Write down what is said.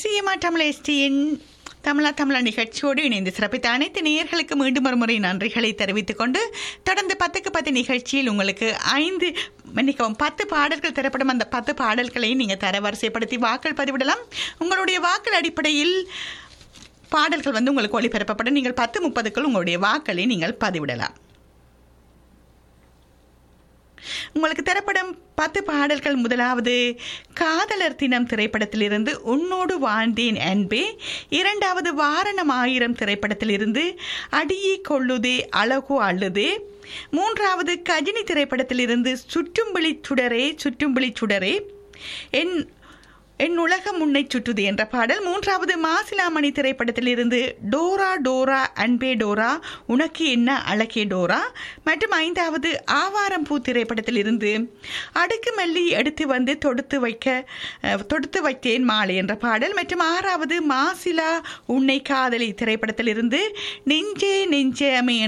சிஎம்ஆ தமிழ் எஸ்டியின் தமிழா தமிழா நிகழ்ச்சியோடு இணைந்து சிறப்பித்த அனைத்து நேயர்களுக்கு மீண்டும் ஒரு முறை நன்றிகளை தெரிவித்துக் கொண்டு தொடர்ந்து பத்துக்கு பத்து நிகழ்ச்சியில் உங்களுக்கு ஐந்து மன்னிக்கவும் பத்து பாடல்கள் தரப்படும் அந்த பத்து பாடல்களை நீங்கள் தரவரிசைப்படுத்தி வாக்கள் பதிவிடலாம் உங்களுடைய வாக்கள் அடிப்படையில் பாடல்கள் வந்து உங்களுக்கு ஒளிபரப்பப்படும் நீங்கள் பத்து முப்பதுக்குள் உங்களுடைய வாக்களை நீங்கள் பதிவிடலாம் உங்களுக்கு தரப்படும் பத்து பாடல்கள் முதலாவது காதலர் தினம் திரைப்படத்திலிருந்து உன்னோடு வாழ்ந்தேன் அன்பே இரண்டாவது வாரணம் ஆயிரம் திரைப்படத்திலிருந்து அடியே கொள்ளுதே அழகு அழுதே மூன்றாவது கஜினி திரைப்படத்திலிருந்து சுற்றும்புலி சுடரே சுற்றும்புலி சுடரே என் என் உலகம் உன்னை சுற்றுது என்ற பாடல் மூன்றாவது மாசிலாமணி திரைப்படத்திலிருந்து டோரா டோரா அன்பே டோரா உனக்கு என்ன அழகே டோரா மற்றும் ஐந்தாவது ஆவாரம் பூ திரைப்படத்திலிருந்து அடுக்கு மல்லி எடுத்து வந்து தொடுத்து வைக்க அஹ், தொடுத்து வைத்தேன் மாலை என்ற பாடல் மற்றும் ஆறாவது மாசிலா உன்னை காதலி திரைப்படத்திலிருந்து நெஞ்சே நெஞ்சே அமை